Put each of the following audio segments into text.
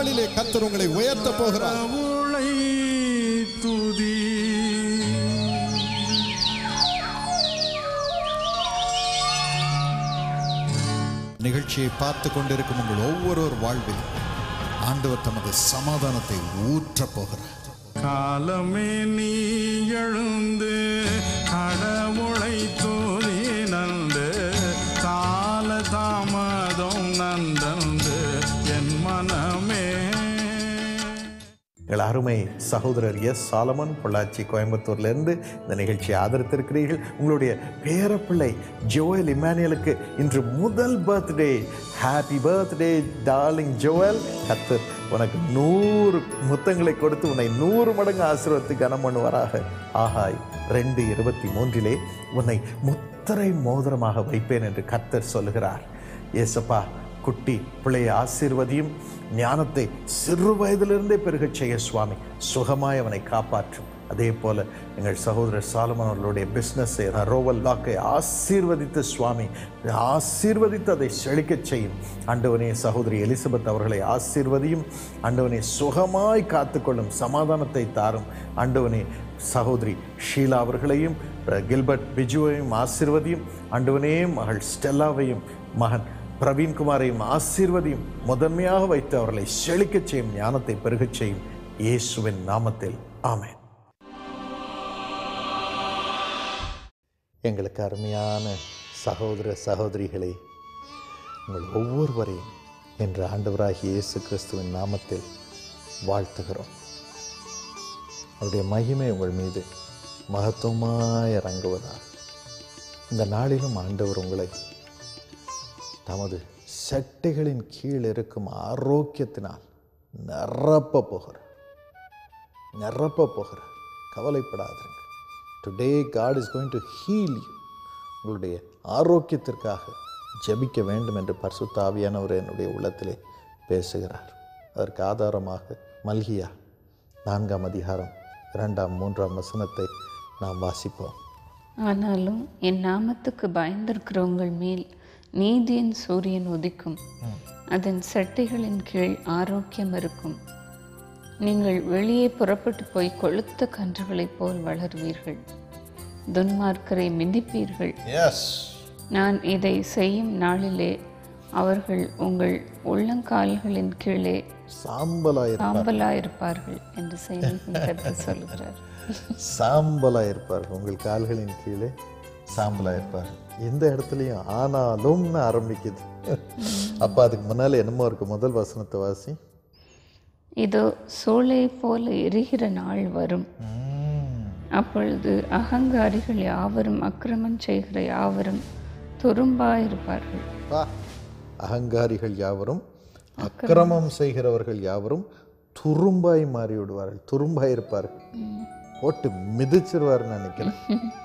நாளிலே கர்த்தர் உங்களை உயர்த்த போகிறார் கடவுளை துதி நிகழ்ச்சியை பார்த்து கொண்டிருக்கும் உங்கள் ஒவ்வொருவர் வாழ்வில் ஆண்டவர் தமது சமாதானத்தை ஊற்றப் போகிறார் காலமே நீ எழுந்து கடவுளை துதி நந்து கால தாமதம் நந்தந்து என் மனமே எங்கள் அருமை சகோதரர் எஸ் சாலமன் பொள்ளாச்சி கோயம்புத்தூர்லேருந்து இந்த நிகழ்ச்சியை ஆதரித்திருக்கிறீர்கள் உங்களுடைய பேரப்பிள்ளை ஜோயல் இமானுவேலுக்கு இன்று முதல் birthday happy birthday darling Joel கத்தர் உனக்கு நூறு முத்தங்களை கொடுத்து உன்னை நூறு மடங்கு ஆசீர்வத்து கனம் பண்ணுவாராக ஆகாய் ரெண்டு இருபத்தி மூன்றிலே உன்னை முத்தரை மோதிரமாக வைப்பேன் என்று கத்தர் சொல்லுகிறார் ஏசப்பா குட்டி பிள்ளையை ஆசீர்வதியும் ஞானத்தை சிறு வயதிலிருந்தே பெருகச் செய்ய சுவாமி சுகமாய் அவனை காப்பாற்றும் அதே போல எங்கள் சகோதரர் சாலமன் அவர்களுடைய பிஸ்னஸை ரோவல் லாக்கை ஆசீர்வதித்து சுவாமி ஆசீர்வதித்து அதை செழிக்கச் செய்யும் ஆண்டவனே சகோதரி எலிசபெத் அவர்களை ஆசீர்வதியும் ஆண்டவனே சுகமாய் காத்துக்கொள்ளும் சமாதானத்தை தாரும் ஆண்டவனே சகோதரி ஷீலா அவர்களையும் கில்பர்ட் பிஜுவையும் ஆசீர்வதியும் ஆண்டவனே மகள் ஸ்டெல்லாவையும் மகன் பிரவீன்குமாரையும் ஆசீர்வதியும் முதன்மையாக வைத்து அவர்களை செழிக்கச் செய்யும் ஞானத்தை பெருகச் செய்யும் இயேசுவின் நாமத்தில் ஆமென் எங்களுக்கு அருமையான சகோதர சகோதரிகளே உங்கள் ஒவ்வொருவரையும் என்ற ஆண்டவராகிய இயேசு கிறிஸ்துவின் நாமத்தில் வாழ்த்துகிறோம் அவருடைய மகிமை உங்கள் மீது மகத்துவமாய் இறங்குவதாக இந்த நாளிலும் ஆண்டவர் உங்களை தமது சட்டைகளின் கீழ் இருக்கும் ஆரோக்கியத்தினால் நிரப்ப போகிறார் நிரப்ப போகிறார் கவலைப்படாதீங்க today God is going to heal you உங்களுடைய ஆரோக்கியத்திற்காக ஜெபிக்க வேண்டும் என்று பரிசுத்த ஆவியானவர் என்னுடைய உள்ளத்திலே பேசுகிறார் அதற்கு ஆதாரமாக மல்கியா நான்காம் அதிகாரம் இரண்டாம் மூன்றாம் வசனத்தை நாம் வாசிப்போம் ஆனாலும் என் நாமத்துக்கு பயந்திருக்கிறவங்கள் மேல் நீதியின் சூரியன் உதிக்கும் அதன் சட்டைகளின் கீழ் ஆரோக்கியம் இருக்கும் நீங்கள் வெளியே புறப்பட்டு போய் கொளுத்த கன்றுகளைப் போல் வளருவீர்கள் துன்மார்க்கரை மிதிப்பீர்கள் எஸ் நான் இதை செய்யும் நாளிலே அவர்கள் உங்கள் உள்ளங்கால்களின் கீழே சாம்பலாயிருப்பார் சாம்பலாயிருப்பார்கள் என்று செய்தியின் கருத்து சொல்கிறார் சாம்பலாக இருப்பார் உங்கள் கால்களின் கீழே சாம்பலாக இருப்பார் எந்த இடத்துலையும் ஆனாலும்னு ஆரம்பிக்குது அப்போ அதுக்கு முன்னால் என்னமோ இருக்கு முதல் வசனத்தை வாசி இதோ சூளை போல எரிகிற நாள் வரும் அப்பொழுது அகங்காரிகள் யாவரும் அக்கிரமம் செய்கிற யாவரும் துரும்பாயிருப்பார்கள் வா அகங்காரிகள் யாவரும் அக்கிரமம் செய்கிறவர்கள் யாவரும் துரும்பாய் மாறி விடுவார்கள் துரும்பாய் இருப்பார்கள் போட்டு மிதிச்சிருவாருன்னு நினைக்கிறேன்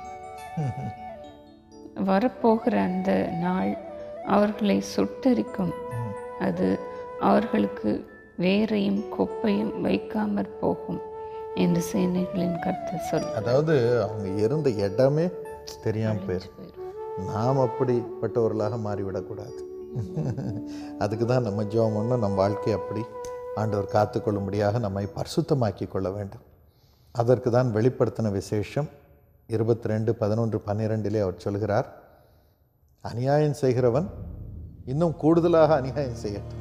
வரப்போகிற அந்த நாள் அவர்களை சுட்டரிக்கும் அது அவர்களுக்கு வேரையும் குப்பையும் வைக்காமற் போகும் என்று சேனைகளின் கருத்து சொல் அதாவது அவங்க இருந்த இடமே தெரியாமல் போயிடும் நாம் அப்படிப்பட்டவர்களாக மாறிவிடக்கூடாது அதுக்கு தான் நம்ம ஜெபம் பண்ணணும் நம் வாழ்க்கை அப்படி ஆண்டவர் காத்துக்கொள்ளும்படியாக நம்மை பரிசுத்தமாக்கி கொள்ள வேண்டும் அதற்கு தான் வெளிப்படுத்தின விசேஷம் இருபத்தி ரெண்டு பதினொன்று பன்னிரெண்டிலே அவர் சொல்கிறார் அநியாயம் செய்கிறவன் இன்னும் கூடுதலாக அநியாயம் செய்யட்டும்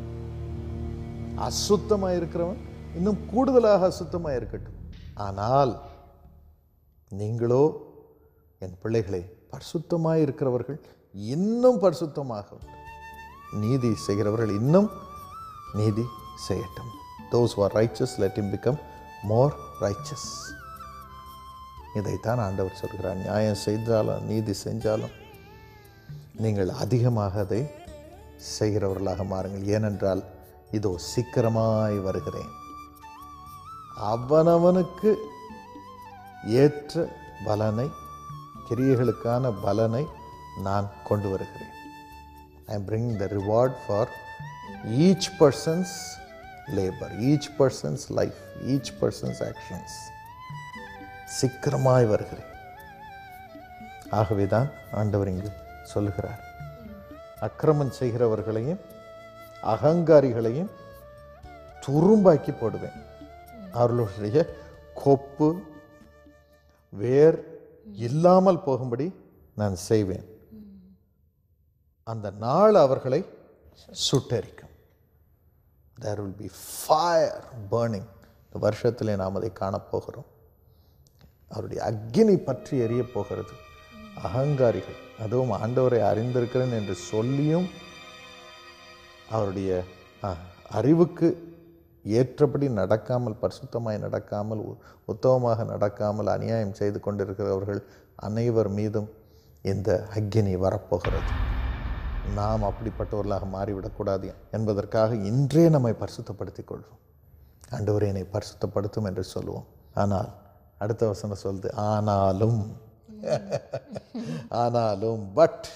அசுத்தமாக இருக்கிறவன் இன்னும் கூடுதலாக அசுத்தமாக இருக்கட்டும் ஆனால் நீங்களோ என் பிள்ளைகளே பரிசுத்தமாய் இருக்கிறவர்கள் இன்னும் பரிசுத்தமாக வேண்டும். நீதி செய்கிறவர்கள் இன்னும் நீதி செய்யட்டும் those who are righteous let him become more righteous இதைத்தான் ஆண்டவர் சொல்கிறார் நியாயம் செய்தாலும் நீதி செஞ்சாலும் நீங்கள் அதிகமாக அதை செய்கிறவர்களாக மாறுங்கள் ஏனென்றால் இதோ சீக்கிரமாய் வருகிறேன் அவனவனுக்கு ஏற்ற பலனை கிரியைகளுக்கான பலனை நான் கொண்டு வருகிறேன் I am bring the reward for each person's labour each person's life each person's actions சீக்கிரமாய் வருகிறேன் ஆகவே தான் ஆண்டவர் இங்கு சொல்லுகிறார் அக்கிரமம் செய்கிறவர்களையும் அகங்காரிகளையும் துரும்பாக்கி போடுவேன் அவர்களுடைய கொப்பு வேர் இல்லாமல் போகும்படி நான் செய்வேன் அந்த நாள் அவர்களை சுட்டெரிக்கும் they will be fire burning இந்த வருஷத்திலே நாம் அதை காணப்போகிறோம் அவருடைய அக்கினி பற்றி எரிய போகிறது அகங்காரிகள் அதுவும் ஆண்டவரை அறிந்திருக்கிறேன் என்று சொல்லியும் அவருடைய அ, அறிவுக்கு ஏற்றபடி நடக்காமல் பரிசுத்தமாய் நடக்காமல் உ- உத்தமமாக நடக்காமல் அநியாயம் செய்து கொண்டிருக்கிறவர்கள் அனைவர் மீதும் இந்த அக்கினி வரப்போகிறது நாம் அப்படிப்பட்டவர்களாக மாறிவிடக்கூடாது என்பதற்காக இன்றே நம்மை பரிசுத்தப்படுத்திக் கொள்வோம் ஆண்டவரே என்னை பரிசுத்தப்படுத்தும் என்று சொல்லுவோம் ஆனால் அடுத்த வசனம் சொல்லுது ஆனாலும் ஆனாலும் பட்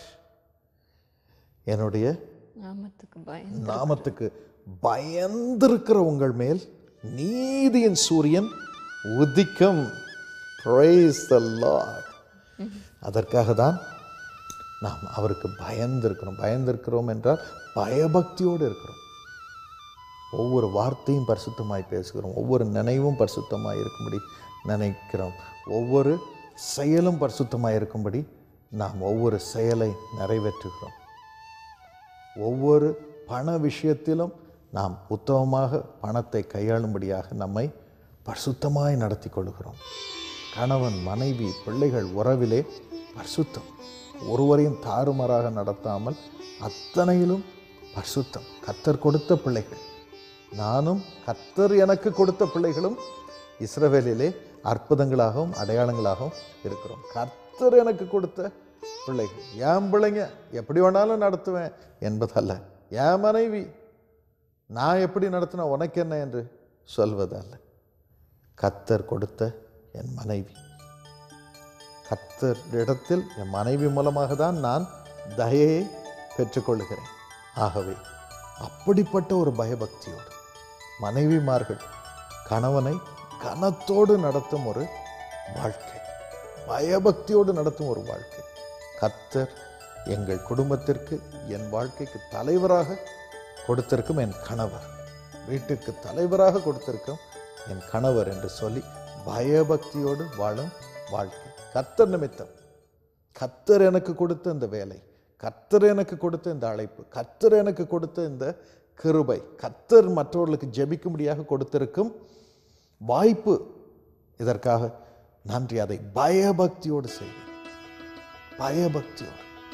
என்னுடைய நாமத்துக்கு பயம் நாமத்துக்கு பயந்திருக்கிற உங்கள் மேல் நீதியின் சூரியன் உதிக்கும் praise the Lord அதற்காக தான் நாம் அவருக்கு பயந்திருக்கிறோம் பயந்திருக்கிறோம் என்றால் பயபக்தியோடு இருக்கிறோம் ஒவ்வொரு வார்த்தையும் பரிசுத்தமாய் பேசுகிறோம் ஒவ்வொரு நினைவும் பரிசுத்தமாய் இருக்கும்படி நினைக்கிறோம் ஒவ்வொரு செயலும் பரிசுத்தமாய் இருக்கும்படி நாம் ஒவ்வொரு செயலை நிறைவேற்றுகிறோம் ஒவ்வொரு பண விஷயத்திலும் நாம் உத்தமமாக பணத்தை கையாளும்படியாக நம்மை பரிசுத்தமாய் நடத்தி கொள்கிறோம் கணவன் மனைவி பிள்ளைகள் உறவிலே பரிசுத்தம் ஒருவரையும் தாறுமாறாக நடத்தாமல் அத்தனையிலும் பரிசுத்தம் கத்தர் கொடுத்த பிள்ளைகள் நானும் கத்தர் எனக்கு கொடுத்த பிள்ளைகளும் இஸ்ரவேலிலே அற்புதங்களாகவும் அடையாளங்களாகவும் இருக்கிறோம் கர்த்தர் எனக்கு கொடுத்த பிள்ளைகள் என் பிள்ளைங்க எப்படி வேணாலும் நடத்துவேன் என்பதல்ல என் மனைவி நான் எப்படி நடத்தினா உனக்கு என்ன என்று சொல்வதல்ல கத்தர் கொடுத்த என் மனைவி கத்தர் இடத்தில் என் மனைவி மூலமாக தான் நான் தயையை பெற்றுக்கொள்கிறேன் ஆகவே அப்படிப்பட்ட ஒரு பயபக்தியோடு மனைவிமார்கள் கணவனை கனத்தோடு நடத்தும் ஒரு வாழ்க்கை பயபக்தியோடு நடத்தும் ஒரு வாழ்க்கை கத்தர் எங்கள் குடும்பத்திற்கு என் வாழ்க்கைக்கு தலைவராக கொடுத்திருக்கும் என் கணவர் வீட்டுக்கு தலைவராக கொடுத்திருக்கும் என் கணவர் என்று சொல்லி பயபக்தியோடு வாழும் வாழ்க்கை கத்தர் நிமித்தம் கத்தர் எனக்கு கொடுத்த இந்த வேலை கத்தர் எனக்கு கொடுத்த இந்த அழைப்பு கத்தர் எனக்கு கொடுத்த இந்த கிருபை கத்தர் மற்றவர்களுக்கு ஜெபிக்கும்படியாக கொடுத்திருக்கும் வாய்ப்பு இதற்காக நன்றி அதை பயபக்தியோடு செய்வேன் பயபக்தியோடு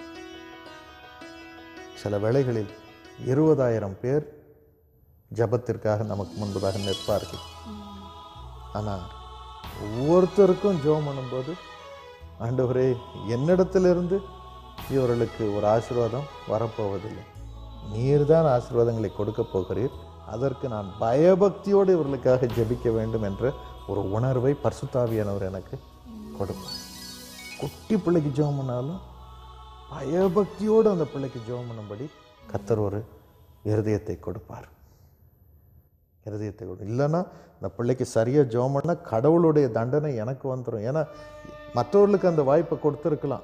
சில வேளைகளில் இருபதாயிரம் பேர் ஜபத்திற்காக நமக்கு முன்பதாக நிற்பார்கள் ஆனால் ஒவ்வொருத்தருக்கும் ஜெபம் பண்ணும்போது ஆண்டவரே என்னிடத்திலிருந்து இவர்களுக்கு ஒரு ஆசீர்வாதம் வரப்போவதில்லை நீர்தான் ஆசீர்வாதங்களை கொடுக்க போகிறீர் அதற்கு நான் பயபக்தியோடு இவர்களுக்காக ஜெபிக்க வேண்டும் என்ற ஒரு உணர்வை பரிசுத்தாவியானவர் எனக்கு கொடுப்பார் குட்டி பிள்ளைக்கு ஜெபம் பண்ணாலும் பயபக்தியோடு அந்த பிள்ளைக்கு ஜெபம் பண்ணும்படி கத்தர் ஒரு இருதயத்தை கொடுப்பார் இருதயத்தை கொடு இல்லைன்னா அந்த பிள்ளைக்கு சரியாக ஜெபம் பண்ணால் கடவுளுடைய தண்டனை எனக்கு வந்துடும் ஏன்னா மற்றவர்களுக்கு அந்த வாய்ப்பை கொடுத்துருக்கலாம்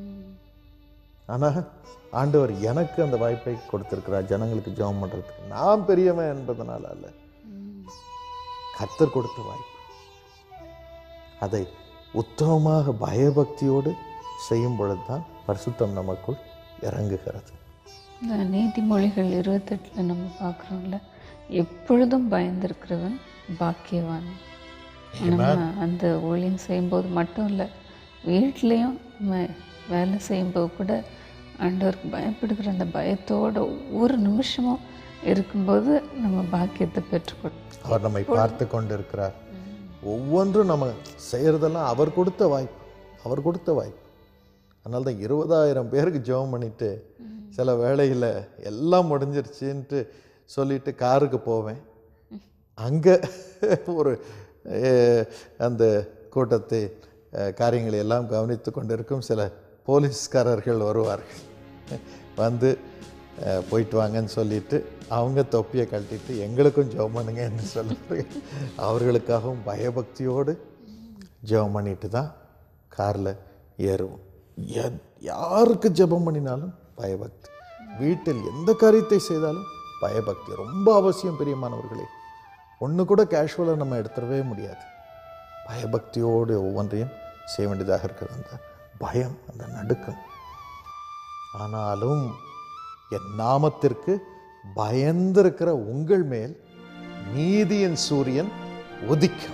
ஆனால் ஆண்டவர் எனக்கு அந்த வாய்ப்பை கொடுத்திருக்கிறார் ஜனங்களுக்கு ஜெபம் பண்ணுறதுக்கு நான் பெரியவன் என்பதனால அல்ல கத்தர் கொடுத்த வாய்ப்பு அதை உத்தமமாக பயபக்தியோடு செய்யும் பொழுது தான் பரிசுத்தம் நமக்குள் இறங்குகிறது இந்த நீதிமொழிகள் இருபத்தெட்டில் நம்ம பார்க்குறோம்ல எப்பொழுதும் பயந்திருக்கிறவன் பாக்கியவான் நம்ம அந்த ஊழியம் செய்யும்போது மட்டும் இல்லை வீட்லேயும் நம்ம வேலை செய்யும்போது கூட ஆண்டவருக்கு பயப்படுகிற அந்த பயத்தோட ஒவ்வொரு நிமிஷமும் இருக்கும்போது நம்ம பாக்கியத்தை பெற்றுக்கொள்ளும் அவர் நம்மை பார்த்து கொண்டிருக்கிறார் ஒவ்வொன்றும் நம்ம செய்கிறதெல்லாம் அவர் கொடுத்த வாய்ப்பு அவர் கொடுத்த வாய்ப்பு அதனால தான் இருபதாயிரம் பேருக்கு ஜெபம் பண்ணிட்டு சில வேளையில் எல்லாம் முடிஞ்சிருச்சுன்ட்டு சொல்லிட்டு காருக்கு போவேன் அங்கே ஒரு அஹ், அந்த கூட்டத்தை அஹ், காரியங்களை எல்லாம் கவனித்து கொண்டிருக்கும் சில போலீஸ்காரர்கள் வருவார்கள் வந்து அஹ், போயிட்டு வாங்கன்னு சொல்லிட்டு அவங்க தொப்பியை கழட்டிட்டு எங்களுக்கும் ஜெபம் பண்ணுங்கன்னு சொல்லுவாங்க அவர்களுக்காகவும் பயபக்தியோடு ஜெபம் பண்ணிட்டு தான் காரில் ஏறுவோம் எத்- யாருக்கு ஜெபம் பண்ணினாலும் பயபக்தி வீட்டில் எந்த காரியத்தை செய்தாலும் பயபக்தி ரொம்ப அவசியம் பிரியமானவர்களே ஒன்று கூட கேஷுவலாக நம்ம எடுத்துடவே முடியாது பயபக்தியோடு ஒவ்வொன்றையும் செய்ய வேண்டியதாக இருக்கிறது அந்த பயம் அந்த நடுக்கம் ஆனாலும் என் நாமத்திற்கு பயந்திருக்கிற உங்கள் மேல் நீதியின் சூரியன் உதிக்கும்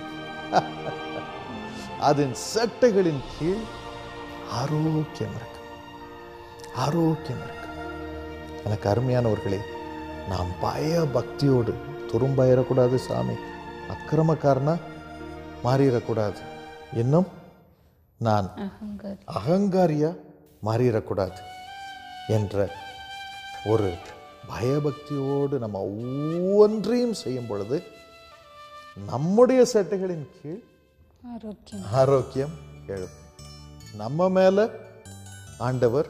அதன் சட்டைகளின் கீழ் ஆரோக்கியம் இருக்கும் ஆரோக்கியம் இருக்கும் எனக்கு அருமையானவர்களே நாம் பய பக்தியோடு துரும்பாயிடக்கூடாது சாமி அக்கிரமக்காரனா மாறிடக்கூடாது இன்னும் நான் அகங்காரி அகங்காரியா மாறிடக்கூடாது என்ற ஒரு பயபக்தியோடு நம்ம ஒவ்வொன்றையும் செய்யும் பொழுது நம்முடைய சட்டைகளின் கீழ் ஆரோக்கியம் ஆரோக்கியம் எழும் நம்ம மேல ஆண்டவர்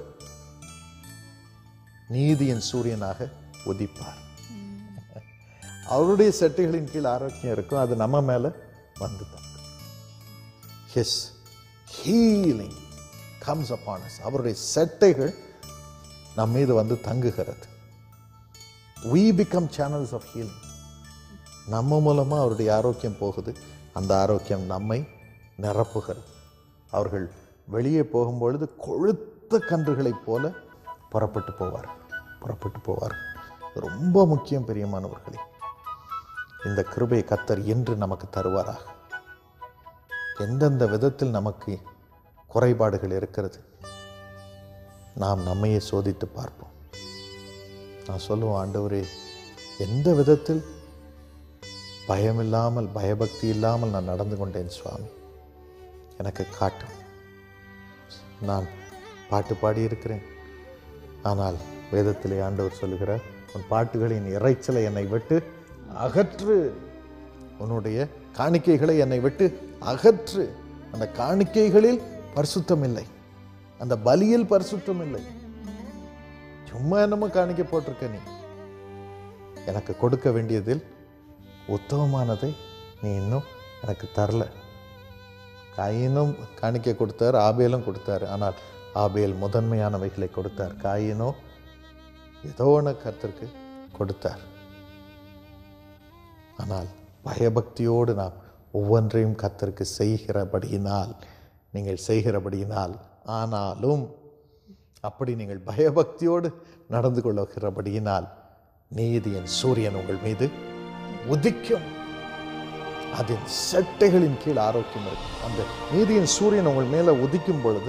நீதியின் சூரியனாக உதிப்பார் அவருடைய சட்டைகளின் கீழ் ஆரோக்கியம் இருக்கும் அது நம்ம மேல வந்து தங்கும் his healing comes upon us அவருடைய சட்டைகள் நம் மீது வந்து தங்குகிறது we become channels of healing நம்ம மூலமா அவருடைய ஆரோக்கியம் போகுது அந்த ஆரோக்கியம் நம்மை நிரப்புகிறது அவர்கள் வெளியே போகும்பொழுது கொழுத்த கன்றுகளைப் போல புறப்பட்டு போவார் புறப்பட்டு போவார் ரொம்ப முக்கியம் பெரியமானவர்களே இந்த கிருபை கத்தர் என்று நமக்கு தருவாராக எந்தெந்த விதத்தில் நமக்கு குறைபாடுகள் இருக்கிறது நாம் நம்மையே சோதித்து பார்ப்போம் நான் சொல்லுவேன் ஆண்டவரே எந்த விதத்தில் பயமில்லாமல் பயபக்தி இல்லாமல் நான் நடந்து கொண்டேன் சுவாமி எனக்கு காட்டும் நான் பாட்டு பாடியிருக்கிறேன் ஆனால் வேதத்திலே ஆண்டவர் சொல்லுகிறார் உன் பாட்டுகளின் இறைச்சலை என்னை விட்டு அகற்று உன்னுடைய காணிக்கைகளை என்னை விட்டு அகற்று அந்த காணிக்கைகளில் பரிசுத்தம் இல்லை அந்த பலியில் பரிசுத்தம் இல்லை சும்மா என்னமோ காணிக்க போட்டிருக்க நீ எனக்கு கொடுக்க வேண்டியதில் உத்தமமானதை நீ இன்னும் எனக்கு தரல காயினும் காணிக்கை கொடுத்தார் ஆபேலும் கொடுத்தார் ஆனால் ஆபேல் முதன்மையானவைகளை கொடுத்தார் காயினோ ஏதோ ஒன்று கர்த்தருக்கு கொடுத்தார் ஆனால் பயபக்தியோடு நாம் ஒவ்வொன்றையும் கர்த்தருக்கு செய்கிறபடியினால் நீங்கள் செய்கிறபடியினால் ஆனாலும் அப்படி நீங்கள் பயபக்தியோடு நடந்து கொள்ளுகிறபடியினால் நீதியின் சூரியன் உங்கள் மீது உதிக்கும் அதன் சட்டைகளின் கீழ் ஆரோக்கியம் இருக்கும் அந்த நீதியின் சூரியன் உங்கள் மேல உதிக்கும் பொழுது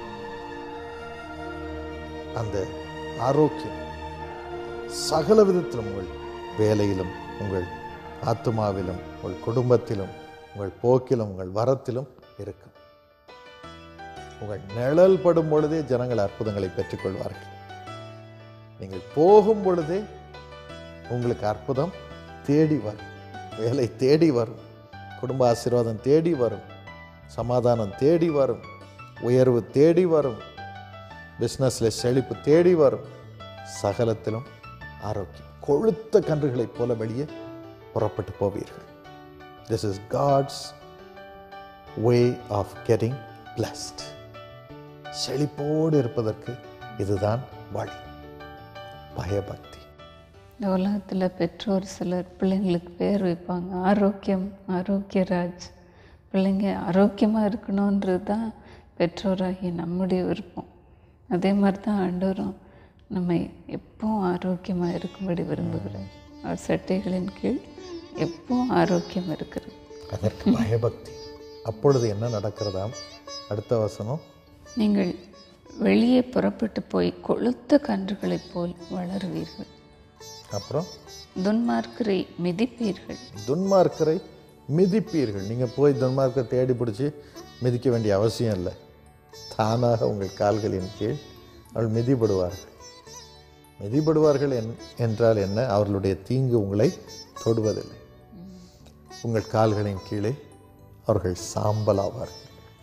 அந்த ஆரோக்கியம் சகல விதத்திலும் உங்கள் வேலையிலும் உங்கள் ஆத்துமாவிலும் உங்கள் குடும்பத்திலும் உங்கள் போக்கிலும் உங்கள் வரத்திலும் இருக்கும் உங்கள் நிழல் படும் பொழுதே ஜனங்கள் அற்புதங்களை பெற்றுக்கொள்வார்கள் நீங்கள் போகும் பொழுதே உங்களுக்கு அற்புதம் தேடி வரும் வேலை தேடி வரும் குடும்ப ஆசீர்வாதம் தேடி வரும் சமாதானம் தேடி வரும் உயர்வு தேடி வரும் பிஸ்னஸில் செழிப்பு தேடி வரும் சகலத்திலும் ஆரோக்கியம் கொழுத்த கன்றுகளைப் போல வெளியே புறப்பட்டு போவீர்கள் this is God's way of getting blessed செழிப்போடு இருப்பதற்கு இதுதான் வழி பயபக்தி இந்த உலகத்தில் பெற்றோர் சிலர் பிள்ளைங்களுக்கு பேர் வைப்பாங்க ஆரோக்கியம் ஆரோக்கியராஜ் பிள்ளைங்க ஆரோக்கியமாக இருக்கணுன்றது தான் பெற்றோராகிய நம்முடைய விருப்பம் அதே மாதிரி தான் ஆண்டவரும் நம்ம எப்பவும் ஆரோக்கியமாக இருக்கும்படி விரும்புகிறார் அவர் சட்டைகளின் கீழ் எப்பவும் ஆரோக்கியம் இருக்கிறது அதற்கு பயபக்தி அப்பொழுது என்ன நடக்கிறதாம் அடுத்த வசனம் நீங்கள் வெளியே புறப்பட்டு போய் கொழுத்த கன்றுகளைப் போல் வளருவீர்கள் அப்புறம் துன்மார்க்கரை மிதிப்பீர்கள் துன்மார்க்கரை மிதிப்பீர்கள் நீங்கள் போய் துன்மார்க்கரை தேடி பிடிச்சி மிதிக்க வேண்டிய அவசியம் இல்லை தானாக உங்கள் கால்களின் கீழ் அவள் மிதிபடுவார்கள் மிதிபடுவார்கள் என் என்றால் என்ன அவர்களுடைய தீங்கு உங்களை தொடுவதில்லை உங்கள் கால்களின் கீழே அவர்கள் சாம்பலாவார்கள்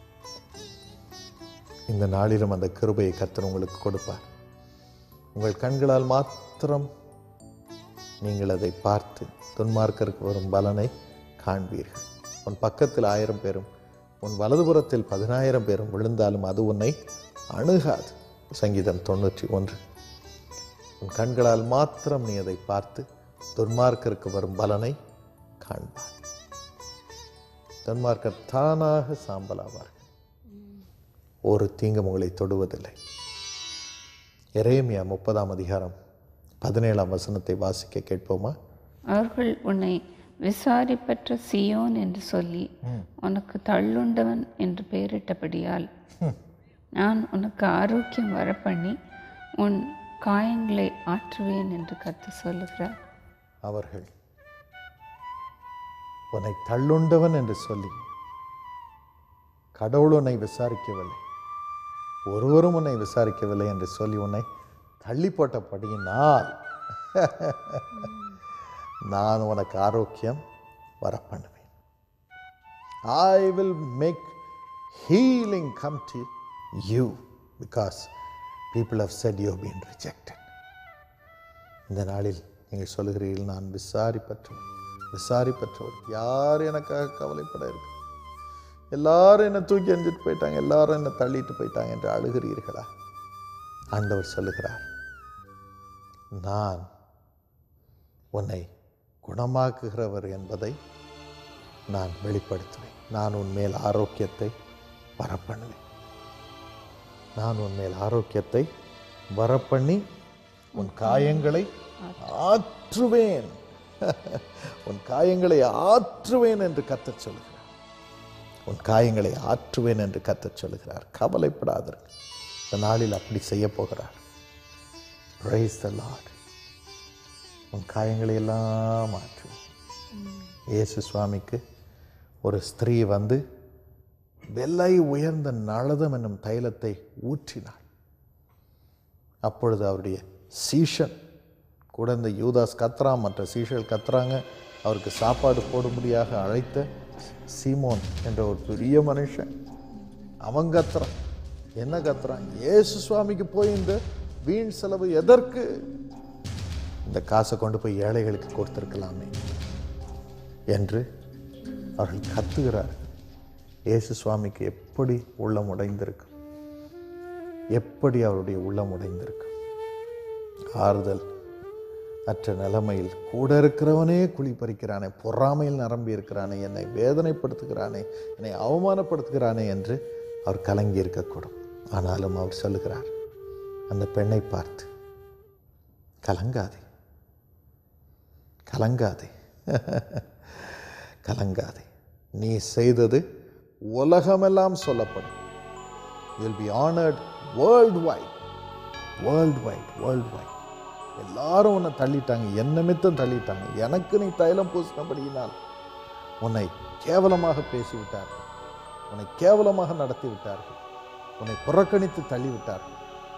இந்த நாளிலும் அந்த கிருபையை கர்த்தர் உங்களுக்கு கொடுப்பார் உங்கள் கண்களால் மாத்திரம் நீங்கள் அதை பார்த்து துன்மார்க்கருக்கு வரும் பலனை காண்பீர்கள் உன் பக்கத்தில் ஆயிரம் பேரும் உன் வலதுபுறத்தில் பதினாயிரம் பேரும் விழுந்தாலும் அது உன்னை அணுகாது சங்கீதம் தொண்ணூற்றி ஒன்று உன் கண்களால் மாத்திரம் நீ அதை பார்த்து துன்மார்க்கருக்கு வரும் பலனை காண்பார் துன்மார்க்கர் தானாக சாம்பலாவார்கள் ஒரு தீங்கும் உங்களை தொடுவதில்லை எரேமியா முப்பதாம் அதிகாரம் பதினேழாம் வசனத்தை வாசிக்க கேட்போமா அவர்கள் உன்னை விசாரிப்பற்ற சியோன் என்று சொல்லி உனக்கு தள்ளுண்டவன் என்று பெயரிட்டபடியால் நான் உனக்கு ஆரோக்கியம் வரப்பண்ணி உன் காயங்களை ஆற்றுவேன் என்று கத்து சொல்லுகிறார் அவர்கள் உன்னை தள்ளுண்டவன் என்று சொல்லி கடவுள் உன்னை விசாரிக்கவில்லை ஒருவரும் உன்னை விசாரிக்கவில்லை என்று சொல்லி உன்னை தள்ளி போட்டபடியினால் நான் உனக்கு ஆரோக்கியம் வர பண்ணுவேன் I will make healing come to you because people have said you been rejected இந்த நாளில் நீங்கள் சொல்லுகிறீர்கள் நான் விசாரிப்பற்றவர் விசாரிப்பற்றவர் யார் எனக்காக கவலைப்பட இருக்கு எல்லாரும் என்னை தூக்கி எறிஞ்சிட்டு போயிட்டாங்க எல்லாரும் என்னை தள்ளிட்டு போயிட்டாங்க என்று அழுகிறீர்களா ஆண்டவர் சொல்லுகிறார் நான் உன்னை குணமாக்குகிறவர் என்பதை நான் வெளிப்படுத்துவேன் நான் உன் மேல் ஆரோக்கியத்தை வரப்பண்ணுவேன் நான் உன் மேல் ஆரோக்கியத்தை வரப்பண்ணி உன் காயங்களை ஆற்றுவேன் உன் காயங்களை ஆற்றுவேன் என்று கத்தச் சொல்லுகிறார் உன் காயங்களை ஆற்றுவேன் என்று கத்தச் சொல்லுகிறார் கவலைப்படாதீர்கள் இந்த நாளில் அப்படி செய்ய போகிறார் பிரைஸ் த லார்ட் உன் காயங்களை எல்லாம் ஆற்றுவேன் இயேசு சுவாமிக்கு ஒரு ஸ்திரீ வந்து வெள்ளை உயர்ந்த நளதம் என்னும் தைலத்தை ஊற்றினாள் அப்பொழுது அவருடைய சீஷன் கூட இந்த யூதாஸ் கத்ரான் மற்ற சீஷர்கள் கத்துறாங்க அவருக்கு சாப்பாடு போடும்படியாக அழைத்த சீமோன் என்ற ஒரு பெரிய மனுஷன் அவன் கத்துறான் என்ன கத்துறான் இயேசு சுவாமிக்கு போய் இந்த வீண் செலவு எதற்கு இந்த காசை கொண்டு போய் ஏழைகளுக்கு கொடுத்திருக்கலாமே என்று அவர்கள் கத்துகிறார்கள் இயேசு சுவாமிக்கு எப்படி உள்ளம் உடைந்திருக்கும் எப்படி அவருடைய உள்ளம் உடைந்திருக்கும் ஆறுதல் அற்ற நிலைமையில் கூட இருக்கிறவனே குழி பறிக்கிறானே பொறாமையில் நிரம்பி இருக்கிறானே என்னை வேதனைப்படுத்துகிறானே என்னை அவமானப்படுத்துகிறானே என்று அவர் கலங்கி இருக்கக்கூடும் ஆனாலும் அவர் சொல்லுகிறார் அந்த பெண்ணை பார்த்து கலங்காதே கலங்காதே கலங்காதே நீ செய்தது உலகமெல்லாம் சொல்லப்படும் will be honoured world wide world wide world wide எல்லாரும் உன்னை தள்ளிட்டாங்க என் நிமித்தம் தள்ளிட்டாங்க எனக்கு நீ தைலம் பூசினபடியினால் உன்னை கேவலமாக பேசிவிட்டார்கள் உன்னை கேவலமாக நடத்தி விட்டார்கள் உன்னை புறக்கணித்து தள்ளிவிட்டார்கள்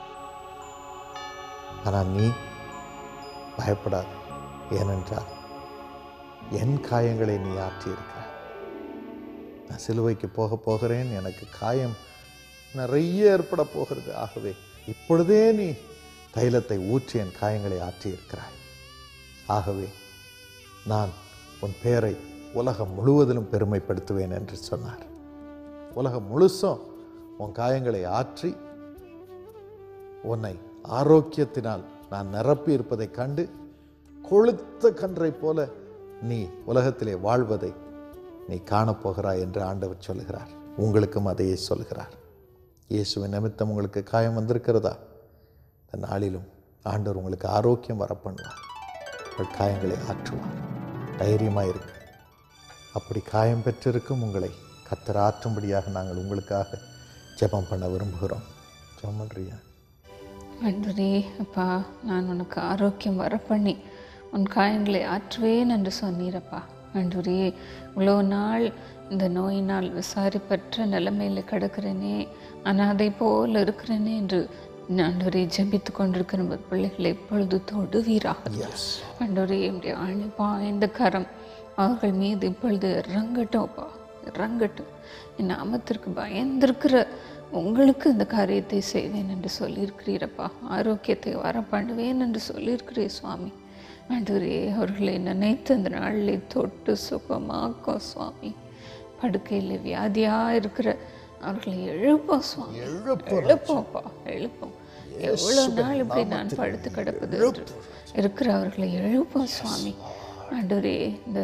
ஆனால் நீ பயப்படாது ஏனென்றால் என் காயங்களை நீ ஆற்றியிருக்கிறாய் நான் சிலுவைக்கு போக போகிறேன் எனக்கு காயம் நிறைய ஏற்பட போகிறது ஆகவே இப்பொழுதே நீ தைலத்தை ஊற்றி என் காயங்களை ஆற்றியிருக்கிறாய் ஆகவே நான் உன் பேரை உலகம் முழுவதிலும் பெருமைப்படுத்துவேன் என்று சொன்னார் உலகம் முழுசும் உன் காயங்களை ஆற்றி உன்னை ஆரோக்கியத்தினால் நான் நிரப்பி இருப்பதைக் கண்டு கொழுத்த கன்றை போல நீ உலகத்திலே வாழ்வதை நீ காணப்போகிறாய் என்று ஆண்டவர் சொல்லுகிறார் உங்களுக்கும் அதையே சொல்லுகிறார் இயேசுவின் நிமித்தம் உங்களுக்கு காயம் வந்திருக்கிறதா இந்த நாளிலும் ஆண்டவர் உங்களுக்கு ஆரோக்கியம் வர பண்ணுவார் உங்கள் காயங்களை ஆற்றுவார் தைரியமாக இருக்கு அப்படி காயம் பெற்றிருக்கும் உங்களை கத்தர் ஆற்றும்படியாக நாங்கள் உங்களுக்காக ஜெபம் பண்ண விரும்புகிறோம் ஜெபம் பண்ணுறியா ஆண்டவரே அப்பா நான் உனக்கு ஆரோக்கியம் வர பண்ணி உன் காயங்களை ஆற்றுவேன் என்று சொன்னீரப்பா ஆண்டவரே இவ்வளோ நாள் இந்த நோயினால் விசாரிப்பற்ற நிலைமையில் கிடக்கிறேனே அனாதை போல் இருக்கிறேனே என்று ஆண்டவரே ஜெபித்து கொண்டிருக்கிற உமது பிள்ளைகளை இப்பொழுது தொடுவீராக ஆண்டவரே என்னுடைய அழிப்பா இந்த கரம் அவர்கள் மீது இப்பொழுது இறங்கட்டும்ப்பா இறங்கட்டும் என் நாமத்திற்கு பயந்திருக்கிற உங்களுக்கு இந்த காரியத்தை செய்வேன் என்று சொல்லியிருக்கிறீரப்பா ஆரோக்கியத்தை வர பண்ணுவேன் என்று சொல்லியிருக்கிறீர் சுவாமி ஆண்டவரே அவர்களை நினைத்து அந்த நாளிலே தொட்டு சுகமாக்கும் சுவாமி படுக்கையில் வியாதியாக இருக்கிற அவர்களை எழுப்போம் சுவாமி எழுப்போம்ப்பா எழுப்போம் எவ்வளோ நாள் இப்படி நான் படுத்து கிடப்பது என்று இருக்கிற அவர்களை எழுப்போம் சுவாமி ஆண்டவரே இந்த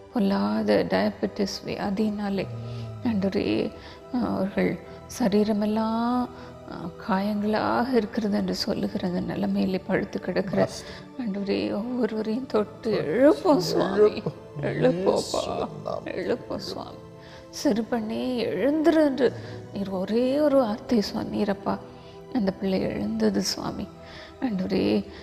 பொல்லாத டயபெட்டிஸ் வியாதினாலே ஆண்டவரே அவர்கள் சரீரமெல்லாம் அஹ், காயங்களாக இருக்கிறது என்று சொல்லுகிற அந்த நிலைமையிலே படுத்து கிடக்கிற ஆண்டவரே ஒவ்வொருவரையும் தொட்டு எழுப்போம் சுவாமி எழுப்போப்பா எழுப்போம் சுவாமி சிறு பண்ணே எழுந்துரு என்று நீர் ஒரே ஒரு வார்த்தை சொன்னீரப்பா அந்த பிள்ளை எழுந்தது சுவாமி ஆண்டவரே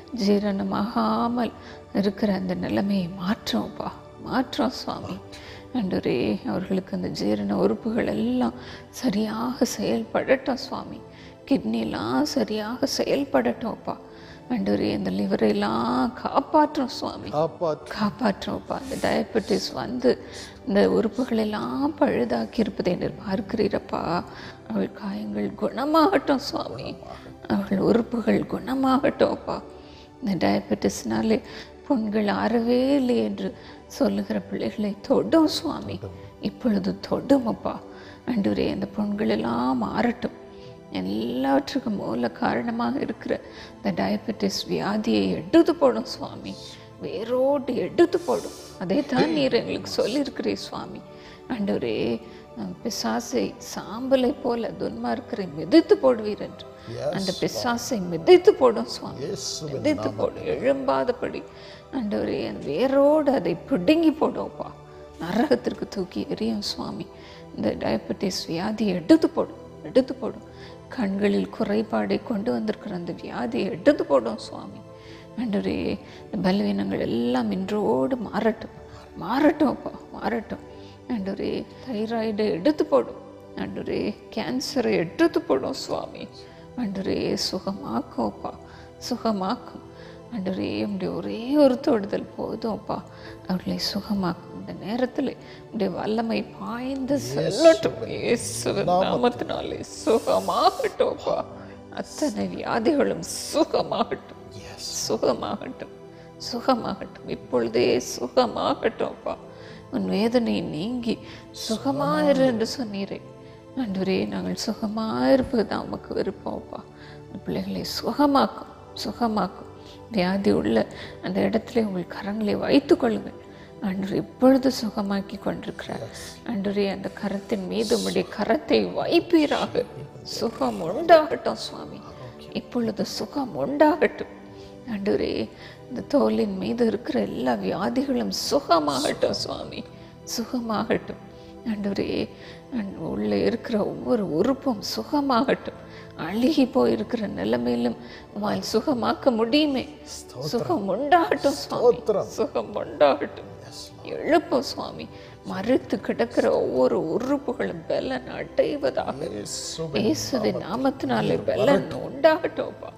ஜீரணமாகாமல் இருக்கிற அந்த நிலைமையை மாற்றோம்ப்பா மாற்றோம் சுவாமி ஆண்டவரே அவர்களுக்கு அந்த ஜீரண உறுப்புகள் எல்லாம் சரியாக செயல்படட்டும் சுவாமி கிட்னிலாம் சரியாக செயல்படட்டும்ப்பா ஆண்டவரே இந்த லிவரையெல்லாம் காப்பாற்றும் சுவாமி காப்பாற்று காப்பாற்றும்ப்பா அந்த டயபெட்டிஸ் வந்து இந்த உறுப்புகளெல்லாம் பழுதாக்கி இருப்பதை நீர் பார்க்கிறீரப்பா அவள் காயங்கள் குணமாகட்டும் சுவாமி அவள் உறுப்புகள் குணமாகட்டும்ப்பா இந்த டயபெட்டிஸ்னாலே புண்கள் ஆறவே இல்லை என்று சொல்லுகிற பிள்ளைகளை தொடும் சுவாமி இப்பொழுது தொடுமப்பா அன்றுவரே அந்த புண்கள் எல்லாம் மாறட்டும் எல்லாவற்றுக்கும் மூல காரணமாக இருக்கிற இந்த டயபெட்டிஸ் வியாதியை எடுத்து போடும் சுவாமி வேரோடு எடுத்து போடும் அதை தான் நீர் எங்களுக்கு சொல்லியிருக்கிறீர் சுவாமி ஆண்டவரே அஹ், பிசாசை சாம்பலை போல துன்மார்க்கரை மிதித்து போடுவீர் என்று அந்த பிசாசை மிதித்து போடும் சுவாமி மிதித்து போடும் எழும்பாதபடி ஆண்டவரே அந்த வேரோடு அதை பிடுங்கி போடும்ப்பா நரகத்திற்கு தூக்கி எறியும் சுவாமி இந்த டயபெட்டிஸ் வியாதியை எடுத்து போடும் எடுத்து போடும் கண்களில் குறைபாடை கொண்டு வந்திருக்கிற அந்த வியாதியை எடுத்து போடும் சுவாமி ஆண்டவரே இந்த பலவீனங்கள் எல்லாம் இன்றோடு மாறட்டும் மாறட்டும் அப்பா மாறட்டும் ஆண்டவரே தைராய்டை எடுத்து போடும் ஆண்டவரே கேன்சரை எடுத்து போடும் சுவாமி ஆண்டவரே சுகமாக்கும் அப்பா சுகமாக்கும் ஆண்டவரே உடைய ஒரே ஒரு தொடுதல் போதும் அப்பா அவர்களை சுகமாக்கும் இந்த நேரத்தில் உடைய வல்லமை பாய்ந்து செல்லட்டும் இயேசுவின் நாமத்தினாலே சுகமாகட்டும் அப்பா அத்தனை வியாதிகளும் சுகமாகட்டும் சுகமாகட்டும் சுகமாகட்டும் இப்பொழுதே சுகமாகட்டும் அப்பா உன் வேதனை நீங்கி சுகமாயிரு என்று சொன்னீரே ஆண்டவரே நாங்கள் சுகமாயிருப்பது தான் உமக்கு விருப்பம் அப்பா உன் பிள்ளைகளை சுகமாக்கும் சுகமாக்கும் வியாதி உள்ள அந்த இடத்துல உங்கள் கரங்களை வைத்துக் கொள்ளுங்கள் ஆண்டவர் இப்பொழுது சுகமாக்கி கொண்டிருக்கிறார் ஆண்டவரே அந்த கரத்தின் மீது உம்முடைய கரத்தை வைப்பீராக சுகம் உண்டாகட்டும் சுவாமி இப்பொழுது சுகம் உண்டாகட்டும் ஆண்டவரே இந்த தோலின் மீது இருக்கிற எல்லா வியாதிகளும் சுகமாகட்டும் சுவாமி சுகமாகட்டும் ஆண்டவரே ஆண்ட் உள்ளே இருக்கிற ஒவ்வொரு உறுப்பும் சுகமாகட்டும் அழுகி போயிருக்கிற நிலைமையிலும் உமால் சுகமாக்க முடியுமே சுகம் உண்டாகட்டும் சுவாமி சுகம் உண்டாகட்டும் எழுப்பும் சுவாமி மறுத்து கிடக்கிற ஒவ்வொரு உறுப்புகளும் பலன் அடைவதாக இயேசுவின் நாமத்தினாலே பலன் உண்டாகட்டும்ப்பா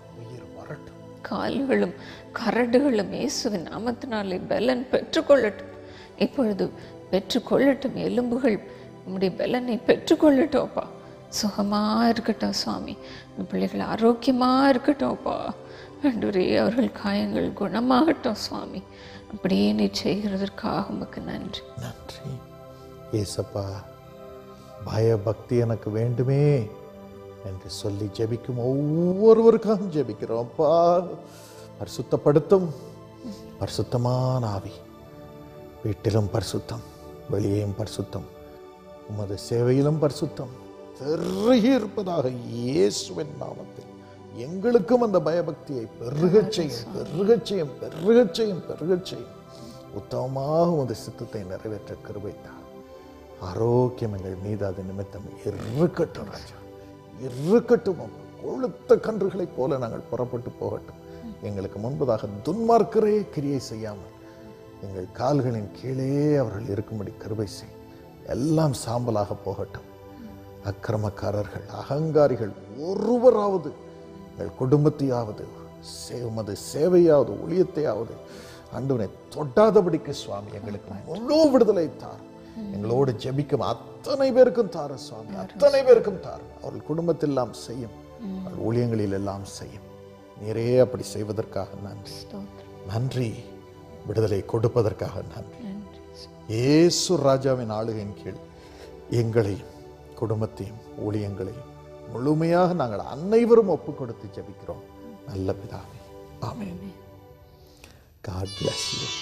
கால்களும் கரடுகளும் இயேசுவின் நாமத்தினாலே பலன் பெற்றுக்கொள்ளட்டும் இப்பொழுது பெற்றுக்கொள்ளட்டும் எலும்புகள் உம்முடைய பலனை பெற்றுக்கொள்ளட்டும்ப்பா சுகமா இருக்கட்டும் சுவாமி இந்த பிள்ளைகள் ஆரோக்கியமா இருக்கட்டும்ப்பா அன்றுவரே அவர்கள் காயங்கள் குணமாகட்டும் சுவாமி அப்படியே நீ செய்கிறதற்காக உமக்கு நன்றி நன்றி ஏசப்பா பயபக்தி எனக்கு வேண்டுமே என்று சொல்லி ஜெபிக்கும் ஒவ்வொருவருக்காகவும் ஜெபிக்கிறோம்ப்பா பரிசுத்தப்படுத்தும் பரிசுத்தமான ஆவி வீட்டிலும் பரிசுத்தம் வெளியேயும் பரிசுத்தம் உமது சேவையிலும் பரிசுத்தம் பெருகி இருப்பதாக இயேசுவின் நாமத்தில் எங்களுக்கும் அந்த பயபக்தியை பெருகச் செய்யும் பெருகச் செய்யும் பெருகச் செய்யும் பெருகச் செய்யும் உத்தமமாக உமது சித்தத்தை நிறைவேற்ற கிருபைத்தார் ஆரோக்கியம் எங்கள் மீது அது நிமித்தம் இருக்கட்டும் ராஜா இருக்கட்டும் அப்பா. கொழுத்த கன்றுகளைப் போல நாங்கள் புறப்பட்டு போகட்டும் எங்களுக்கு முன்பதாக துன்மார்க்கரே கிரியை செய்யாமல் எங்கள் கால்களின் கீழே அவர்கள் இருக்கும்படி கிருபை செய் எல்லாம் சாம்பலாக போகட்டும் அக்கிரமக்காரர்கள் அகங்காரிகள் ஒருவராவது எங்கள் குடும்பத்தையாவது சே- உமது சேவையாவது ஊழியத்தையாவது ஆண்டவனை தொட்டாதபடிக்கு சுவாமி எங்களுக்கு முழு விடுதலை தார் எங்களோடு ஜெபிக்கும் அத்தனை பேருக்கும் தார சுவாமி அத்தனை பேருக்கும் தார் அவர்கள் குடும்பத்தெல்லாம் செய்யும் அவர்கள் ஊழியங்களில் எல்லாம் செய்யும் நீரே அப்படி செய்வதற்காக நன்றி ஸ்தோத்திரம் நன்றி விடுதலை கொடுப்பதற்காக நன்றி நன்றி இயேசு ராஜாவின் ஆளுகையின் கீழ் எங்களையும் குடும்பத்தையும் ஊழியங்களையும் முழுமையாக நாங்கள் அனைவரும் ஒப்பு கொடுத்து ஜெபிக்கிறோம் நல்ல பிதாவே ஆமென் காட் bless you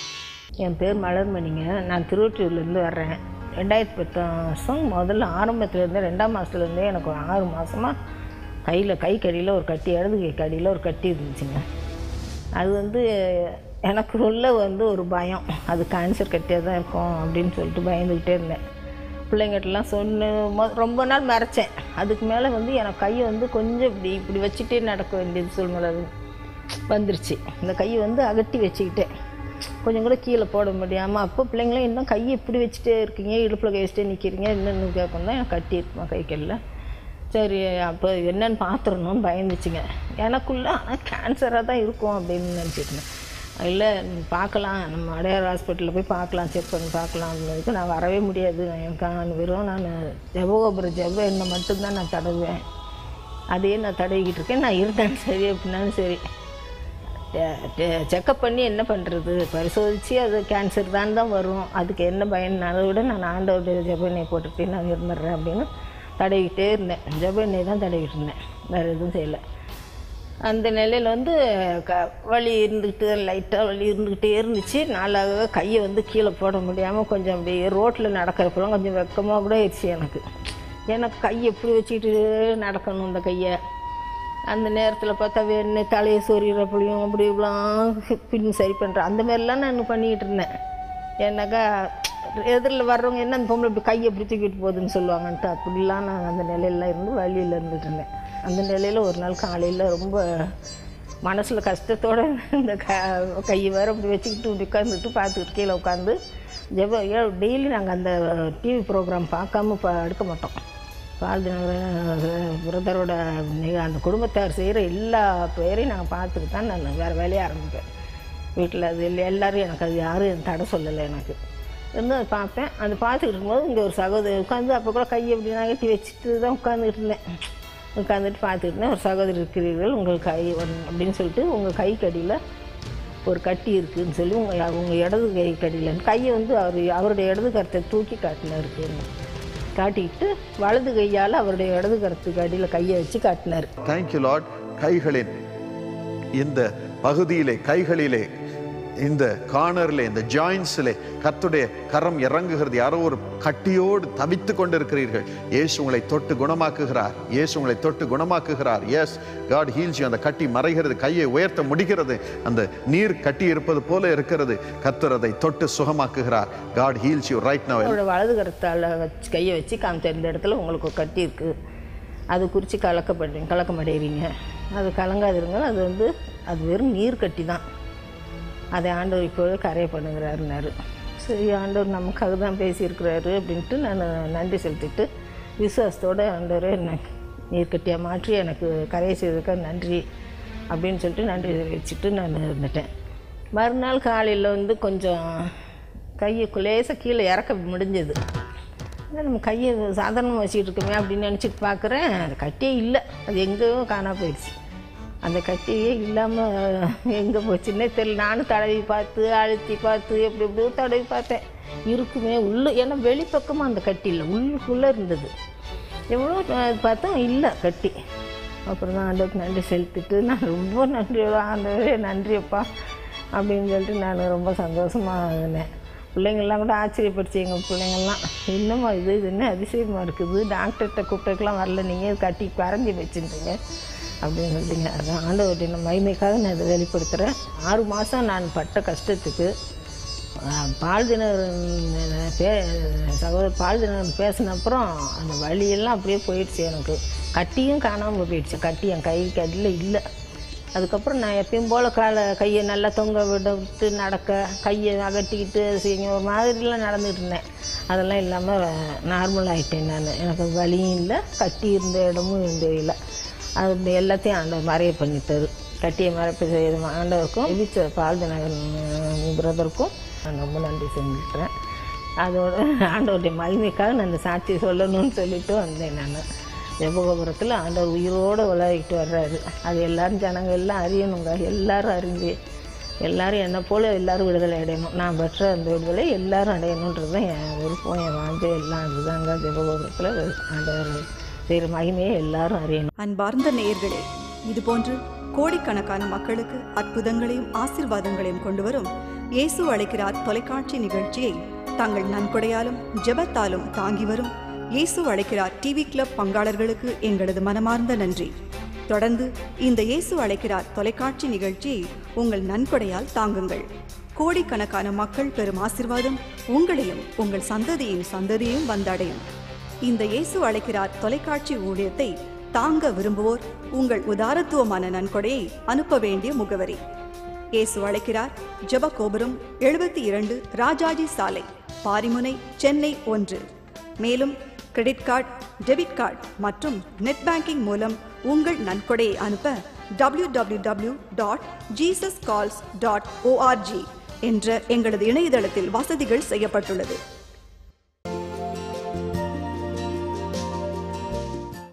என் பேர் மலர்மணிங்க நான் திருவொற்றியூர்லேருந்து வர்றேன் ரெண்டாயிரத்தி பத்தாம் வருஷம் முதல்ல ஆரம்பத்துலேருந்தே ரெண்டாம் மாதத்துலேருந்தே எனக்கு ஒரு ஆறு மாதமாக கையில் கை கடியில் ஒரு கட்டி இடது கை கடியில் ஒரு கட்டி இருந்துச்சுங்க அது வந்து எனக்கு உள்ள வந்து ஒரு பயம் அது கேன்சர் கட்டியாக தான் இருக்கும் அப்படின்னு சொல்லிட்டு பயந்துக்கிட்டே இருந்தேன் பிள்ளைங்கிட்டலாம் சொன்ன மொ- ரொம்ப நாள் மறைச்சேன் அதுக்கு மேலே வந்து எனக்கு கையை வந்து கொஞ்சம் இப்படி இப்படி வச்சுட்டே நடக்க வேண்டியது சூழ்நிலை வந்துருச்சு இந்த கையை வந்து அகட்டி வச்சுக்கிட்டேன் கொஞ்சம் கூட கீழே போட முடியாமல் அப்போ பிள்ளைங்களும் இன்னும் கையை இப்படி வச்சுட்டே இருக்கீங்க இடுப்பில் கை வச்சுட்டே நிற்கிறீங்க இன்னும் கேட்கும் தான் எனக்கு கட்டி இருக்குமா கை கையில் சரி அப்போ என்னன்னு பார்த்துடணும்னு பயந்துச்சுங்க எனக்குள்ள ஆனால் கேன்சராக தான் இருக்கும் அப்படின்னு நினச்சிருந்தேன் இல்லை பார்க்கலாம் நம்ம அடையார் ஹாஸ்பிட்டலில் போய் பார்க்கலாம் செக் பண்ணி பார்க்கலாம் அப்படின்னதுக்கு நான் வரவே முடியாது எனக்கு நான் வெறும் நான் ஜபகோபுர ஜப எண்ணெய் மட்டும்தான் நான் தடவுவேன் அதையே நான் தடவிக்கிட்டு இருக்கேன் நான் இருந்தேன் சரி அப்படின்னாலும் சரி செக்கப் பண்ணி என்ன பண்ணுறது பரிசோதித்து அது கேன்சர் தான் தான் வரும் அதுக்கு என்ன பயன் அதை விட நான் ஆண்டவருடைய ஜெப எண்ணெய் போட்டுட்டு நான் இருந்துடுறேன் அப்படின்னு தடவிக்கிட்டே இருந்தேன் ஜெப எண்ணெய் தான் தடவிக்கிட்டு இருந்தேன் வேறு எதுவும் செய்யலை அந்த நிலையில் வந்து க வலி இருந்துக்கிட்டு லைட்டாக வலி இருந்துக்கிட்டே இருந்துச்சு நாளாக கையை வந்து கீழே போட முடியாமல் கொஞ்சம் அப்படியே ரோட்டில் நடக்கிறப்பெல்லாம் கொஞ்சம் வெக்கமாக கூட ஆயிடுச்சு எனக்கு எனக்கு கை எப்படி வச்சுக்கிட்டு நடக்கணும் இந்த கையை அந்த நேரத்தில் பார்த்தா வேணு தலையை சொறிகிறப்படியும் அப்படி இப்படிலாம் பின் சரி பண்ணுறேன் அந்த மாதிரிலாம் நான் பண்ணிக்கிட்டு இருந்தேன் ஏன்னாக்கா எதிரில் வர்றவங்க என்ன அந்த பொம்பளை இப்படி கையை எப்படி தூக்கிட்டு போகுதுன்னு சொல்லுவாங்கன்ட்டு அப்படிலாம் நான் அந்த நிலையில இருந்து வழியில் இருந்துட்டு இருந்தேன் அந்த நிலையில் ஒரு நாள் காலையில் ரொம்ப மனசில் கஷ்டத்தோட இந்த க கையை வேறு அப்படி வச்சுக்கிட்டு இப்படி உட்காந்துட்டு பார்த்துக்கிட்டு கீழே உட்காந்து ஜெப டெய்லி நாங்கள் அந்த டிவி ப்ரோக்ராம் பார்க்காம ப எடுக்க மாட்டோம் பிரதரோட அந்த குடும்பத்தார் செய்கிற எல்லா பேரையும் நாங்கள் பார்த்துட்டு தான் நான் வேறு வேலையை ஆரம்பிப்பேன் வீட்டில் அது இல்லை எல்லோரும் எனக்கு அது யாரும் தடை சொல்லலை எனக்கு இருந்து அதை பார்ப்பேன் அது பார்த்துக்கிட்டு இருக்கும்போது இங்கே ஒரு சகோதரி உட்காந்து அப்போ கூட கையை இப்படி நகட்டி வச்சுட்டு தான் உட்காந்துக்கிட்டு இருந்தேன் உட்காந்துட்டு பார்த்துக்கிட்டு இருந்தேன் ஒரு சகோதரி இருக்கிறீர்கள் உங்கள் கை வந்து- அப்படின்னு சொல்லிட்டு உங்கள் கை கடியில் ஒரு கட்டி இருக்குதுன்னு சொல்லி உங்கள் உங்கள் இடது கை கடியில் கையை வந்து அவர் அவருடைய இடது கரத்தை தூக்கி காட்டினார் காட்டிக்கிட்டு வலது கையால் அவருடைய இடது கரத்துக்கு அடியில் கையை வச்சு காட்டினார் தேங்க்யூ லார்ட் கைகளின் இந்த பகுதியிலே கைகளிலே இந்த கார்னரிலே இந்த ஜாயின்ஸிலே கர்த்துடைய கரம் இறங்குகிறது யாரோ ஒரு கட்டியோடு தவித்து கொண்டிருக்கிறீர்கள் இயேசு உங்களை தொட்டு குணமாக்குகிறார் இயேசு உங்களை தொட்டு குணமாக்குகிறார் எஸ் காட் ஹீல்ஸ் அந்த கட்டி மறைகிறது கையை உயர்த்த முடிகிறது அந்த நீர் கட்டி இருப்பது போல இருக்கிறது கர்த்தர் அதை தொட்டு சுகமாக்குகிறார் God heals you right now அவரோட வலது கரத்தால் வச்சு கையை வச்சு காமிச்ச இந்த இடத்துல உங்களுக்கு ஒரு கட்டி இருக்குது அது குறித்து கலக்கப்படுறீங்க கலக்கம் அடைகிறீங்க அது கலங்காதிருங்க அது வந்து அது வெறும் நீர் கட்டி தான் அதை ஆண்டவர் இப்போவே கரையை பண்ணுகிறாருனாரு சரி ஆண்டவர் நமக்காக தான் பேசியிருக்கிறாரு அப்படின்ட்டு நான் நன்றி செலுத்திட்டு விசுவாசத்தோடு ஆண்டவரே என்ன நீர்க்கட்டியாக மாற்றி எனக்கு கரையை செய்ததுக்கு நன்றி அப்படின்னு சொல்லிட்டு நன்றி வச்சுட்டு நான் இருந்துட்டேன் மறுநாள் காலையில் வந்து கொஞ்சம் கையை லேசாக கீழே இறக்க முடிஞ்சது என்ன நம்ம கையை சாதாரணமாக வச்சுக்கிட்டு இருக்கோமே அப்படின்னு நினச்சிட்டு பார்க்குறேன் அது கட்டியே இல்லை அது எங்கேயோ காணா போயிடுச்சு அந்த கட்டியே இல்லாமல் எங்கே போச்சுன்னே தெரியல நானும் தடவி பார்த்து அழுத்தி பார்த்து எப்படி எப்படியோ தடவி பார்த்தேன் இருக்குமே உள்ள ஏன்னா வெளிப்பக்கமாக அந்த கட்டி இல்லை உள்ளுக்குள்ளே இருந்தது எவ்வளோ நான் பார்த்தோம் இல்லை கட்டி அப்புறம் தான் ஆண்டவருக்கு நன்றி செலுத்திட்டு நான் ரொம்ப நன்றியோட ஆண்டவரே நன்றியப்பா அப்படின்னு சொல்லிட்டு நான் ரொம்ப சந்தோஷமாக இருந்தேன் பிள்ளைங்கள்லாம் கூட ஆச்சரியப்படுச்சு எங்கள் பிள்ளைங்கள்லாம் இன்னும் இது இது என்ன அதிசயமாக இருக்குது டாக்டர்கிட்ட கூப்பிட்டுக்கலாம் வரல நீங்கள் இது கட்டி பறஞ்சி வச்சுருந்தீங்க அப்படின்னு சொல்லிட்டீங்க அதான் ஆண்டவருடைய மகிமைக்காக நான் இதை வெளிப்படுத்துகிறேன் ஆறு மாதம் நான் பட்ட கஷ்டத்துக்கு ஆஹ், பால் தினர் பே சகோதரர் பால் தினர் பேசின அப்புறம் அந்த வலியெல்லாம் அப்படியே போயிடுச்சு எனக்கு கட்டியும் காணாமல் போயிடுச்சு கட்டி என் கை கடியில் இல்லை அதுக்கப்புறம் நான் எப்பயும் போல் காலை கையை நல்லா தொங்க விட விட்டு நடக்க கையை அகட்டிக்கிட்டு செய்யுங்க ஒரு மாதிரிலாம் நடந்துட்டு இருந்தேன் அதெல்லாம் இல்லாமல் நார்மல் ஆகிட்டேன் நான் எனக்கு வலியும் இல்லை கட்டி இருந்த இடமும் இருந்தே இல்லை அது இப்படி எல்லாத்தையும் ஆண்டவர் மறைய பண்ணிட்டாரு கட்டியை மறைப்பு செய்த ஆண்டவருக்கும் எபிச்ச பால்தநகர் பிரதருக்கும் நான் ரொம்ப நன்றி செஞ்சுக்கிறேன் அதோட ஆண்டவருடைய மகிமைக்காக நான் இந்த சாட்சி சொல்லணும்னு சொல்லிட்டு வந்தேன் நான் ஜெபகோபுரத்தில் ஆண்டவர் உயிரோடு விளையாடிட்டு வர்றாரு அது எல்லாரும் ஜனங்க எல்லாம் அறியணுங்க எல்லாரும் அறிஞ்சு எல்லாரும் என்னை போல எல்லாரும் விடுதலை அடையணும் நான் பெற்ற அந்த விடுதலை எல்லாரும் அடையணுன்றது தான் என் விருப்பம் என் வாஞ்சை எல்லாம் அதுதாங்க ஜெபகோபுரத்தில் ஆண்டவர் செய்கிற மகிமையை எல்லாரும் அறியணும் அன்பார்ந்த நேயர்களே இதுபோன்று கோடிக்கணக்கான மக்களுக்கு அற்புதங்களையும் ஆசீர்வாதங்களையும் கொண்டு வரும் இயேசு அழைக்கிறார் தொலைக்காட்சி நிகழ்ச்சியை தங்கள் நன்கொடையாலும் ஜெபத்தாலும் தாங்கி வரும் இயேசு அழைக்கிறார் டிவி கிளப் பங்காளர்களுக்கு எங்களது மனமார்ந்த நன்றி தொடர்ந்து இந்த இயேசு அழைக்கிறார் தொலைக்காட்சி நிகழ்ச்சியை உங்கள் நன்கொடையால் தாங்குங்கள் கோடிக்கணக்கான மக்கள் பெறும் ஆசிர்வாதம் உங்களையும் உங்கள் சந்ததியின் சந்ததியும் வந்தடையும் இந்த இயேசு அழைக்கிறார் தொலைக்காட்சி ஊழியத்தை தாங்க விரும்புவோர் உங்கள் உதாரத்துவமான நன்கொடையை அனுப்ப வேண்டிய முகவரி இயேசு அழைக்கிறார் ஜெப கோபுரம் எழுபத்தி இரண்டு ராஜாஜி சாலை பாரிமுனை சென்னை ஒன்று மேலும் கிரெடிட் கார்டு டெபிட் கார்டு மற்றும் நெட் பேங்கிங் மூலம் உங்கள் நன்கொடையை அனுப்ப W W W dot Jesus calls dot ORG என்ற எங்களது இணையதளத்தில் வசதிகள் செய்யப்பட்டுள்ளது